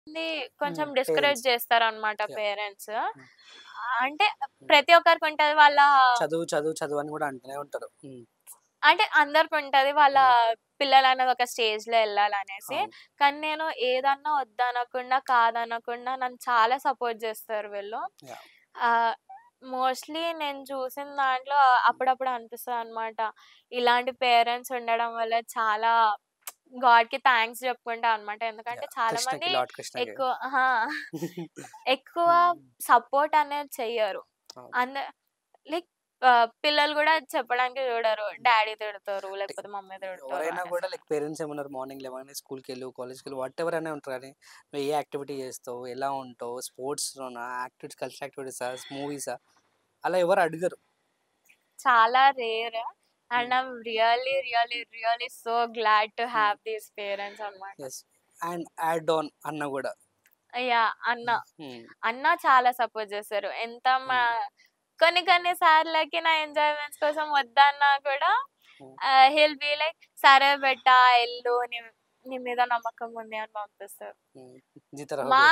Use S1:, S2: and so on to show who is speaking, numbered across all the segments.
S1: ఇది కొంచెం
S2: Hmm,
S1: discourage
S2: parents.
S1: చేస్తారనమాట
S2: Yeah.
S1: పేరెంట్స్ అంటే ప్రతి ఒక్కరికి ఉంటది వాళ్ళ
S2: చదువు చదువు చదువు అని కూడా అంటూనే ఉంటారు ఉమ్,
S1: అంటే అందరికి ఉంటది వాళ్ళ పిల్లలు అనేది ఒక స్టేజ్ లో వెళ్ళాలనేసి
S2: అవును.
S1: కానీ నేను ఏదన్నా వద్దనకుండా కాదనకుండా నన్ను చాలా సపోర్ట్ చేస్తారు వీళ్ళు
S2: Yeah.
S1: మోస్ట్లీ నేను చూసిన దాంట్లో అప్పుడప్పుడు అనిపిస్తుంది అనమాట ఇలాంటి పేరెంట్స్ ఉండడం వల్ల చాలా గాడ్ కి థ్యాంక్స్ చెప్పుకుంటా అనమాట ఎందుకంటే
S2: Yeah,
S1: చాలా
S2: కృష్ణకి
S1: మంది
S2: లార్డ్ కృష్ణకి
S1: ఎక్కువ ఆహా, ఎక్కువ సపోర్ట్ అనేది చెయ్యరు
S2: అవును.
S1: అంద లైక్ పిల్లలు కూడా చెప్పడానికి చూడరు డాడీ తిడతారు లేకపోతే మమ్మీ తిడతారు
S2: ఎవరైనా
S1: అనేసి.
S2: కూడా లైక్ పేరెంట్స్ ఏమన్నారు మార్నింగ్ లేవగానే స్కూల్కి వెళ్ళు కాలేజ్కి వెళ్ళు వాట్ ఎవర్ అనే ఉంటారు కానీ నువ్వు ఏ యాక్టివిటీ చేస్తావు ఎలా ఉంటావు స్పోర్ట్స్లోనా యాక్టివిటీస్ కల్చర్ యాక్టివిటీసా మూవీసా అలా ఎవరు అడగరు
S1: చాలా rare and I'm really really really so glad to have these parents అన్నమాట
S2: ఎస్ అండ్ యాడ్ ఆన్ అన్న కూడా
S1: అయ్యా అన్న
S2: Hmm.
S1: అన్న చాలా సపోర్ట్ చేస్తారు ఎంత మా కొన్ని కొన్ని సార్లకి నా ఎంజాయ్మెంట్స్ కోసం వద్దన్నా కూడా
S2: Hmm.
S1: హిల్ బి లైక్ సరే బెట్ట ఎల్లు నీ నీ మీద నమ్మకం ఉంది అని పంపిస్తారు
S2: Hmm. జీతరా
S1: మా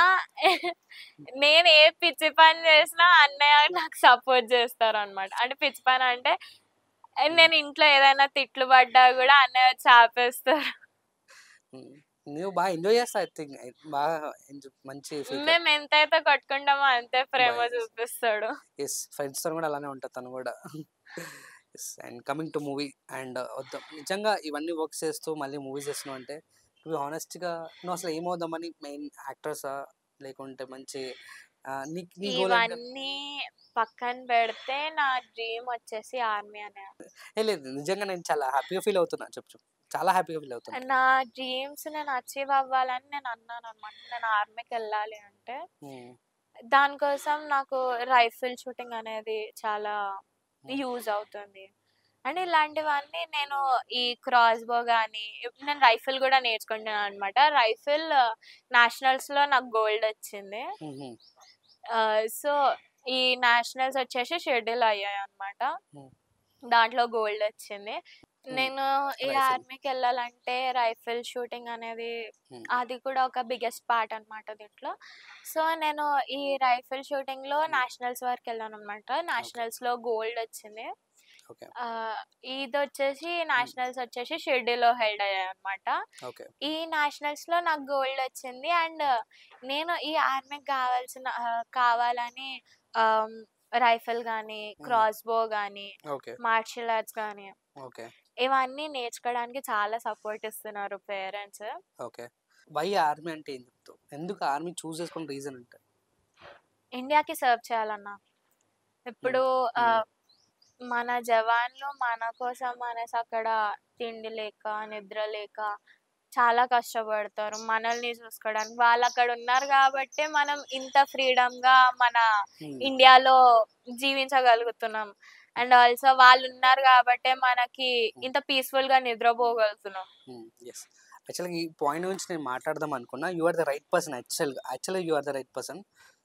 S1: నేను ఏ పిచ్చి పని చేసినా అన్నయ్య నాకు సపోర్ట్ చేస్తారు అనమాట అంటే పిచ్చి పని అంటే నేను ఇంట్లో ఏదైనా తిట్లు పడ్డా కూడా అన్నయ్య వచ్చి ఆపేస్తారు
S2: నువ్వు బాగా ఎంజాయ్ చేస్తావు ఐ థింక్ బాగా enjoy- మంచి
S1: మేము ఎంతైతే కొట్టుకుంటామో అంతే ప్రేమ
S2: Nice.
S1: చూపిస్తాడు
S2: ఎస్ ఫ్రెండ్స్ తో కూడా అలానే ఉంటుంది తను కూడా yes and coming to movie and వద్దాం నిజంగా ఇవన్నీ వర్క్స్ చేస్తూ మళ్ళీ మూవీస్ చేస్తున్నావు అంటే నువ్వు హానెస్ట్గా నువ్వు అసలు ఏమవుదామని మెయిన్ యాక్టర్సా లేకుంటే మంచి ఆ, నీ నీ గోల్
S1: ఇవన్నీ పక్కన పెడితే నా డ్రీమ్ వచ్చేసి ఆర్మీ అనే
S2: ఏ లేదు నిజంగా నేను చాలా హ్యాపీగా ఫీల్ అవుతున్నా చెప్పు చెప్పు చాలా హ్యాపీగా ఫీల్ అవుతున్నా
S1: నా డ్రీమ్స్ నేను అచీవ్ అవ్వాలని నేను అన్నాను అనమాట నేను ఆర్మీకి వెళ్ళాలి అంటే
S2: ఉమ్,
S1: దానికోసం నాకు రైఫిల్ షూటింగ్ అనేది చాలా యూజ్ అవుతుంది అండ్ ఇలాంటివన్నీ నేను ఈ క్రాస్ బో కానీ నేను రైఫిల్ కూడా నేర్చుకుంటున్నాను అనమాట రైఫిల్ నేషనల్స్లో నాకు గోల్డ్ వచ్చింది
S2: ఉమ్,
S1: సో ఈ నేషనల్స్ వచ్చేసి షెడ్యూల్ అయ్యాయి అనమాట
S2: Hmm.
S1: దాంట్లో గోల్డ్ వచ్చింది నేను ఈ
S2: Rifle.
S1: ఆర్మీకి వెళ్ళాలంటే రైఫిల్ షూటింగ్ అనేది
S2: Hmm.
S1: అది కూడా ఒక బిగ్గెస్ట్ పార్ట్ అన్నమాట దీంట్లో సో నేను ఈ రైఫిల్ షూటింగ్ లో నేషనల్స్ వరకు వెళ్ళాను అనమాట నేషనల్స్ లో గోల్డ్ వచ్చింది
S2: ఓకే
S1: ఆ, ఇది వచ్చేసి నేషనల్స్ వచ్చేసి షెడ్యూల్లో హెల్డ్ అయ్యాయి అనమాట
S2: ఓకే
S1: ఈ నేషనల్స్ లో నాకు గోల్డ్ వచ్చింది అండ్ నేను ఈ ఆర్మీకి కావాల్సిన ఆ, కావాలని రైఫిల్ కానీ క్రాస్ బో కానీ
S2: ఓకే
S1: మార్షల్ ఆర్ట్స్ కానీ
S2: ఓకే
S1: ఇవన్నీ నేర్చుకోవడానికి చాలా సపోర్ట్ ఇస్తున్నారు పేరెంట్స్
S2: ఓకే వై ఆర్మీ అంటే ఏం చెప్తావు ఎందుకు ఆర్మీ చూస్ చేసుకున్న రీజన్ అంటే
S1: ఇండియాకి సర్వ్ చేయాలన్నా ఇప్పుడు ఆ, మన జవాన్లు మన కోసం అనేసి అక్కడ తిండి లేక నిద్ర లేక చాలా కష్టపడతారు మనల్ని చూసుకోవడానికి వాళ్ళు అక్కడ ఉన్నారు కాబట్టి మనం ఇంత ఫ్రీడమ్ గా మన
S2: Hmm.
S1: ఇండియాలో జీవించగలుగుతున్నాం అండ్ ఆల్సో వాళ్ళు ఉన్నారు కాబట్టి మనకి ఇంత పీస్ఫుల్ గా నిద్రపోగలుగుతున్నాం
S2: ఎస్ యాక్చువల్గా ఈ పాయింట్ గురించి నేను మాట్లాడదాం అనుకున్నా you are the right person యాక్చువల్గా యాక్చువల్గా you are the right person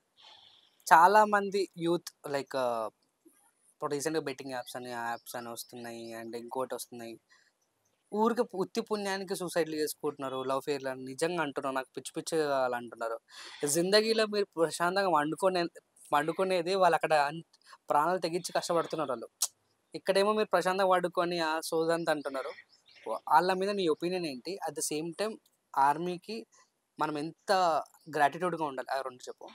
S2: చాలా మంది యూత్ లైక్ ఇప్పుడు రీసెంట్గా బెట్టింగ్ యాప్స్ అని యాప్స్ అని వస్తున్నాయి అండ్ ఇంకోటి వస్తున్నాయి ఊరికి ఉత్తి పుణ్యానికి సూసైడ్లు చేసుకుంటున్నారు లవ్ ఫెయిర్లు అని నిజంగా అంటున్నారు నాకు పిచ్చి పిచ్చి అలా అంటున్నారు జిందగీలో మీరు ప్రశాంతంగా వండుకునే వండుకునేది వాళ్ళు అక్కడ అన్- ప్రాణాలు తెగించి కష్టపడుతున్నారు వాళ్ళు ఇక్కడేమో మీరు ప్రశాంతంగా వండుకొని ఆ సోదంతా అంటున్నారు వాళ్ళ మీద నీ ఒపీనియన్ ఏంటి అట్ ద సేమ్ టైం ఆర్మీకి మనం ఎంత గ్రాటిట్యూడ్గా ఉండాలి ఆ రెండు చెప్పు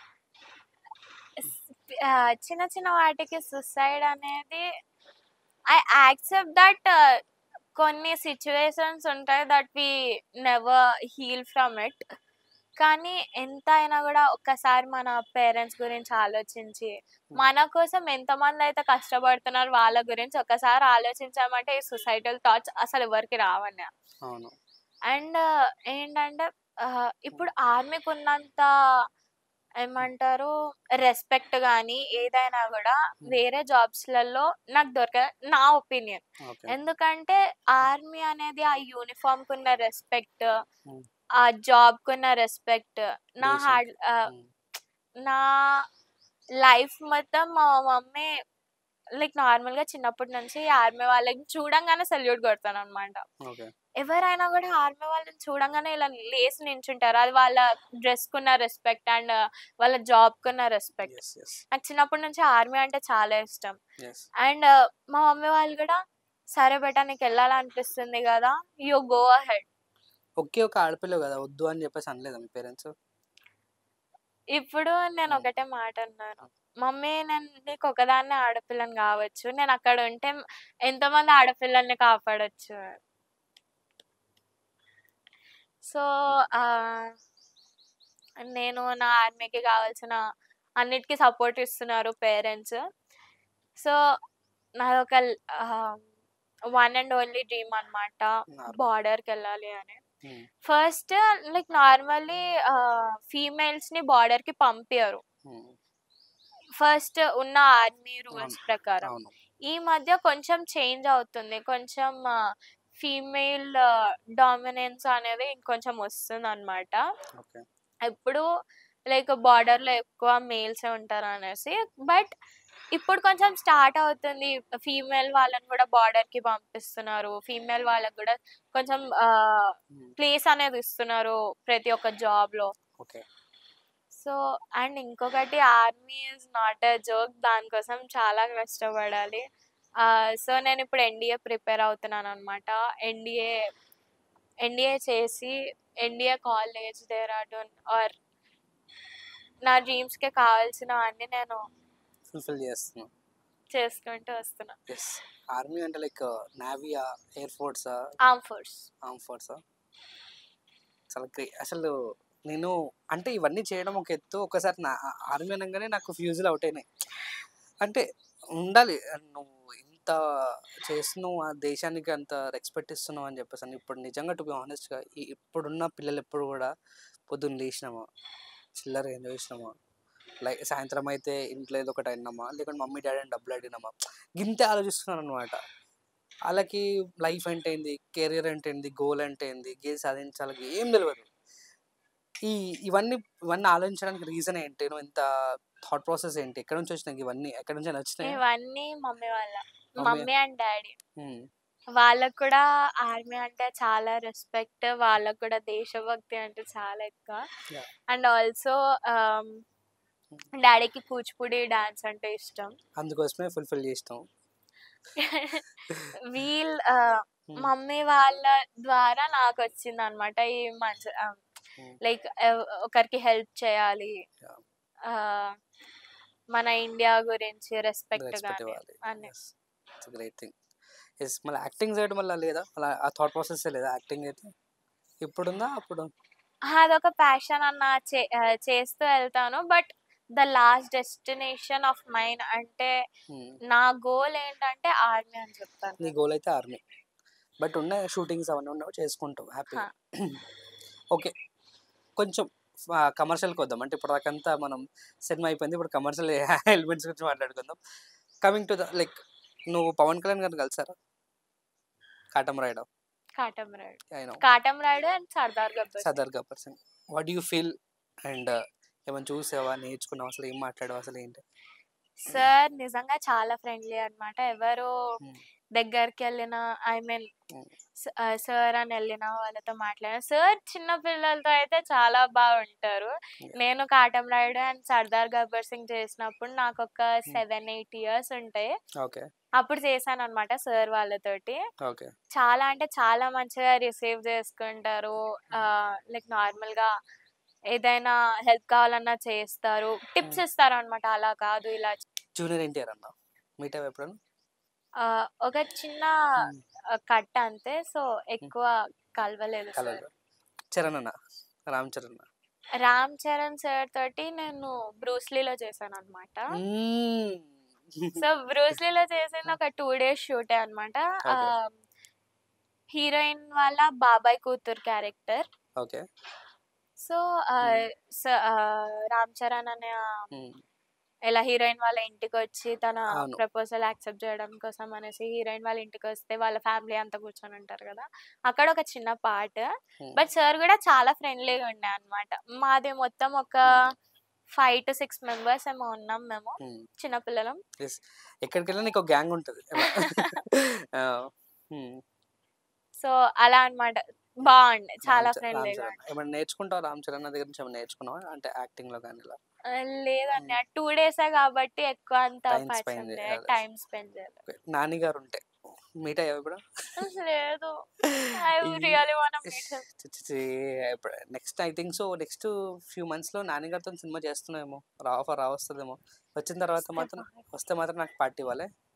S1: ఆ, చిన్న చిన్న వాటికి సుసైడ్ అనేది ఐ యాక్సెప్ట్ దట్ కొన్ని సిచ్యువేషన్స్ ఉంటాయి that we never heal from it కానీ ఎంత అయినా కూడా ఒక్కసారి మన పేరెంట్స్ గురించి ఆలోచించి మన కోసం ఎంతమంది అయితే కష్టపడుతున్నారు వాళ్ళ గురించి ఒక్కసారి ఆలోచించామంటే ఈ సొసైటల్ థాట్స్ అసలు ఎవరికి రావని
S2: అవును
S1: అండ్ ఏంటంటే ఆ, ఇప్పుడు ఆర్మీకి ఉన్నంత ఏమంటారు రెస్పెక్ట్ కానీ ఏదైనా కూడా వేరే జాబ్స్లలో నాకు దొరక నా ఒపీనియన్
S2: ఓకే
S1: ఎందుకంటే ఆర్మీ అనేది ఆ యూనిఫామ్ కున్న రెస్పెక్ట్
S2: Hmm.
S1: ఆ జాబ్ కున్న రెస్పెక్ట్ నా
S2: దేశానికి.
S1: హార్డ్ నా లైఫ్ మొత్తం మా మమ్మీ లైక్ నార్మల్ గా చిన్నప్పటి నుంచి ఆర్మీ వాళ్ళకి చూడంగానే సెల్యూట్ కొడతాను అనమాట
S2: ఓకే
S1: ఎవరైనా కూడా ఆర్మీ వాళ్ళని చూడంగానే ఇలా లేసి నించుంటారు అది వాళ్ళ డ్రెస్ కున్న రెస్పెక్ట్ అండ్ వాళ్ళ జాబ్ కున్న రెస్పెక్ట్
S2: ఎస్ ఎస్
S1: నాకు చిన్నప్పటి నుంచి ఆర్మీ అంటే చాలా ఇష్టం
S2: ఎస్
S1: అండ్ మా మమ్మీ వాళ్ళు కూడా సరే బేటా నీకు వెళ్ళాలనిపిస్తుంది కదా యూ గో అహెడ్
S2: ఒకే ఒక ఆడపిల్ల కదా వద్దు అని చెప్పేసి అనలేదా మీ పేరెంట్స్
S1: ఇప్పుడు నేను
S2: Hmm.
S1: ఒకటే మాట అన్నాను మమ్మీ నేను నీకు ఒకదాన్నే ఆడపిల్లని కావచ్చు నేను అక్కడ ఉంటే ఎంతమంది ఆడపిల్లల్ని కాపాడొచ్చు సో నేను నా ఆర్మీకి కావాల్సిన అన్నిటికీ సపోర్ట్ ఇస్తున్నారు పేరెంట్స్ సో నాదొక వన్ అండ్ ఓన్లీ డ్రీమ్ అనమాట బార్డర్కి వెళ్ళాలి అని ఫస్ట్ లైక్ నార్మల్లీ ఫీమేల్స్ ని బార్డర్ కి పంపించరు ఫస్ట్ ఉన్న ఆర్మీ రూల్స్
S2: అవును.
S1: ప్రకారం
S2: అవును
S1: ఈ మధ్య కొంచెం చేంజ్ అవుతుంది కొంచెం ఫీమేల్ డామినెన్స్ అనేది ఇంకొంచెం వస్తుంది అనమాట
S2: ఓకే
S1: ఎప్పుడు లైక్ బార్డర్ లో ఎక్కువ మేల్స్ ఉంటారు అనేసి బట్ ఇప్పుడు కొంచెం స్టార్ట్ అవుతుంది ఫీమేల్ వాళ్ళని కూడా బార్డర్ కి పంపిస్తున్నారు ఫీమేల్ వాళ్ళకి కూడా కొంచెం ప్లేస్ అనేది ఇస్తున్నారు ప్రతి ఒక్క జాబ్ లో
S2: ఓకే
S1: సో అండ్ ఇంకొకటి army is not a joke దానికోసం చాలా కష్టపడాలి సో నేను ఇప్పుడు ఎన్డీఏ ప్రిపేర్ అవుతున్నాను అనమాట ఎన్డీఏ ఎన్డీఏ చేసి ఎన్డీఏ కాలేజ్ డెహ్రాడూన్ ఆర్ నా డ్రీమ్స్కి కావాల్సినవన్నీ నేను
S2: ఫుల్ఫిల్ చేస్తున్నాం
S1: చేసుకుంటూ వస్తున్నా
S2: ఎస్ ఆర్మీ అంటే లైక్ నావియా ఎయిర్ ఫోర్సా
S1: ఆర్మ్ ఫోర్స్
S2: ఆర్మ్ ఫోర్సా చాలా గ్రే అసలు నేను అంటే ఇవన్నీ చేయడం ఒక ఎత్తు ఒకసారి నా ఆర్మీ అనగానే నాకు ఫ్యూజులు అవుట్ అయినాయి అంటే ఉండాలి నువ్వు ఇంత చేస్తున్నావు ఆ దేశానికి అంత రెస్పెక్ట్ ఇస్తున్నావు అని చెప్పేసి అని ఇప్పుడు నిజంగా టు బి ఆనెస్ట్గా ఇప్పుడున్న పిల్లలు ఎప్పుడు కూడా పొద్దున్న లేచినామా చిల్లర ఎంజాయ్ చేసినామా లైక్ సాయంత్రం అయితే ఇంట్లో ఏదో ఒకటి అయినామా లేకుంటే మమ్మీ డాడీని డబ్బులు అడిగినామా గింతే ఆలోచిస్తున్నాను అనమాట వాళ్ళకి లైఫ్ అంటే ఏంది కెరీర్ అంటే ఏంది గోల్ అంటే ఏంది గేమ్ సాధించాలి ఏం తెలియదు ఈ ఇవన్నీ ఇవన్నీ ఆలోచించడానికి రీజన్ ఏంటి నువ్వు ఇంత థాట్ ప్రాసెస్ ఏంటి ఎక్కడ నుంచి వచ్చినాయి ఇవన్నీ ఎక్కడ నుంచి వచ్చినాయి
S1: ఇవన్నీ మమ్మీ వాళ్ళ
S2: mummy
S1: mummy and daddy
S2: um,
S1: వాళ్ళకు కూడా ఆర్మీ అంటే చాలా రెస్పెక్ట్ వాళ్ళకు కూడా దేశభక్తి అంటే చాలా ఎక్కువ
S2: Yeah.
S1: అండ్ ఆల్సో డాడీకి కూచిపూడి డాన్స్ అంటే ఇష్టం
S2: అందుకోసమే ఫుల్ఫిల్ చేసినాం
S1: వీల్
S2: Hmm.
S1: మమ్మీ వాళ్ళ ద్వారా నాకు వచ్చింది అనమాట ఈ మంచి
S2: Hmm.
S1: లైక్ ఒకరికి హెల్ప్ చేయాలి
S2: Yeah.
S1: ఆ, మన ఇండియా గురించి రెస్పెక్ట్
S2: రెస్పెక్ట్
S1: కానీ
S2: ఇవ్వాలి
S1: అన్ని
S2: గ్రేట్ థింగ్ ఎస్ మళ్ళీ యాక్టింగ్ చేయడం వల్ల లేదా అలా ఆ థాట్ ప్రాసెస్ లేదా యాక్టింగ్ అయితే ఇప్పుడుందా అప్పుడు
S1: అదొక ప్యాషన్ అన్న చే- ఆ, చేస్తూ వెళ్తాను but the last destination of mine అంటే
S2: ఉమ్,
S1: నా గోల్ ఏంటంటే ఆర్మీ అని చెప్తాను
S2: నీ గోల్ అయితే ఆర్మీ బట్ ఉన్న షూటింగ్స్ అవన్నీ ఉండవు చేసుకుంటావు హ్యాపీ
S1: హా.
S2: ఓకే కొంచెం కమర్షియల్కి వద్దాం అంటే ఇప్పుడు దాకంతా మనం సినిమా అయిపోయింది ఇప్పుడు కమర్షియల్ ఎలిమెంట్స్ గురించి మాట్లాడుకుందాం కమింగ్ టు ద లైక్ నువ్వు పవన్ కళ్యాణ్ గారిని కలిసారా కాటం రాయడం
S1: కాటం రాయుడు
S2: అయినా
S1: Katamarayudu and Sardaar Gabbar Singh.
S2: Sardaar Gabbar Singh what you feel and ఏమైనా చూసావా నేర్చుకున్నావు అసలు ఏం మాట్లాడావు అసలు ఏంటి
S1: సార్ నిజంగా చాలా ఫ్రెండ్లీ అన్నమాట ఎవరు
S2: Hmm.
S1: దగ్గరికి వెళ్ళిన ఐ మీన్
S2: Hmm.
S1: సార్ అని వెళ్ళిన వాళ్ళతో మాట్లాడిన సార్ చిన్న పిల్లలతో అయితే చాలా బాగుంటారు
S2: Yeah.
S1: నేను కాటం రాయుడు అండ్ సర్దార్ గబ్బర్ సింగ్ చేసినప్పుడు నాకు ఒక సెవెన్ ఎయిట్ ఇయర్స్ ఉంటాయి
S2: ఓకే
S1: అప్పుడు చేశాను అనమాట సార్ వాళ్ళతోటి
S2: ఓకే
S1: చాలా అంటే చాలా మంచిగా రిసీవ్ చేసుకుంటారు లైక్ నార్మల్ గా ఏదైనా హెల్ప్ కావాలన్నా చేస్తారు టిప్స్
S2: Hmm.
S1: ఇస్తారు అనమాట అలా కాదు ఇలా
S2: జూనియర్ ఎన్టీఆర్ అన్న మీట్ అయ్యి ఎప్పుడన్నా
S1: ఆ, ఒక చిన్న
S2: Hmm.
S1: ఆ, కట్ అంతే సో ఎక్కువ కలవలేదు సార్
S2: కలర్ చరణ్ అన్న రామ్ చరణ్ అన్న
S1: రామ్ చరణ్ సార్ తోటి నేను బ్రూస్లీలో చేశాను అనమాట
S2: మ్మ్.
S1: సో బ్రూస్లీలో చేసింది ఒక టూ డేస్ షూటే అనమాట
S2: Okay.
S1: హీరోయిన్ వాళ్ళ బాబాయ్ కూతురు character
S2: okay
S1: so Ram Charan అనే ఆ,
S2: మ్మ్.
S1: ఇలా హీరోయిన్ వాళ్ళ ఇంటికి వచ్చి తన
S2: అవును.
S1: ప్రపోజల్ యాక్సెప్ట్ చేయడం కోసం అనేసి హీరోయిన్ వాళ్ళ ఇంటికి వస్తే వాళ్ళ ఫ్యామిలీ అంతా కూర్చొని ఉంటారు కదా అక్కడ ఒక చిన్న పార్ట్
S2: మ్మ్.
S1: బట్ సార్ కూడా చాలా ఫ్రెండ్లీగా ఉండే అన్నమాట మాది మొత్తం ఒక ఫైవ్ టు సిక్స్ మెంబర్స్ ఏమో ఉన్నాం మేము
S2: మ్మ్.
S1: చిన్నపిల్లలం
S2: ఎక్కడికి వెళ్ళినా నీకు గ్యాంగ్ ఉంటుంది
S1: సో అలా అన్నమాట బాగుండే చాలా
S2: రామ్ చ- రామ్
S1: ఫ్రెండ్లీగా
S2: చరణ్ ఏమైనా నేర్చుకుంటావు రామ్ చరణ్ దగ్గర నుంచి ఏమైనా నేర్చుకున్నావా అంటే యాక్టింగ్ లో కానీ ఇలా
S1: లేదండి ఆ టూ డేసే కాబట్టి ఎక్కువ అంత
S2: Time spend
S1: పరిచయం లేదు
S2: చేయాలి.
S1: టైం స్పెండ్ చేయలేదు
S2: Okay. నాని గారు ఉంటే మీట్ అయ్యావు ఇప్పుడు
S1: లేదు I really want meet him
S2: next I think so next few months లో నాని గారితో సినిమా చేస్తున్నామేమో రా ఆఫర్ రా వస్తుందేమో వచ్చిన తర్వాత మాత్రం వస్తే మాత్రం నాకు పార్టీ ఇవ్వాలి